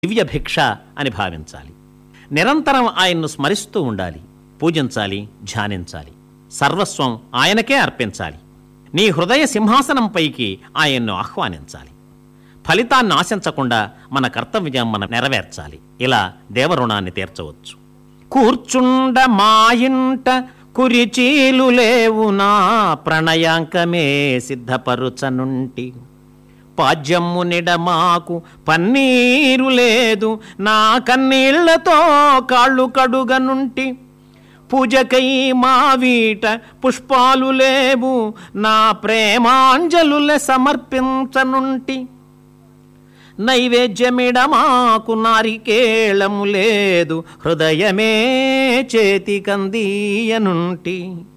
దివ్య భిక్ష అని భావించాలి నిరంతరం ఆయన్ను స్మరిస్తూ ఉండాలి పూజించాలి ధ్యానించాలి సర్వస్వం ఆయనకే అర్పించాలి నీ హృదయ సింహాసనంపైకి ఆయన్ను ఆహ్వానించాలి ఫలితాన్ని ఆశించకుండా మన కర్తవ్యం మనం నెరవేర్చాలి ఇలా దేవరుణాన్ని తీర్చవచ్చు కూర్చుండ మా ఇంట కురిచీలు లేవు నా ప్రణయాంకమే సిద్ధపరుచనుంటి పాజ్యమ్ము నిడమాకు పన్నీరు లేదు నా కన్నీళ్లతో కాళ్ళు కడుగనుంటి పూజకై మా వీట పుష్పాలు లేవు నా ప్రేమాంజలులె సమర్పించనుంటి నైవేద్యమిడమాకు నారికేళము లేదు హృదయమే చేతికందీయనుంటి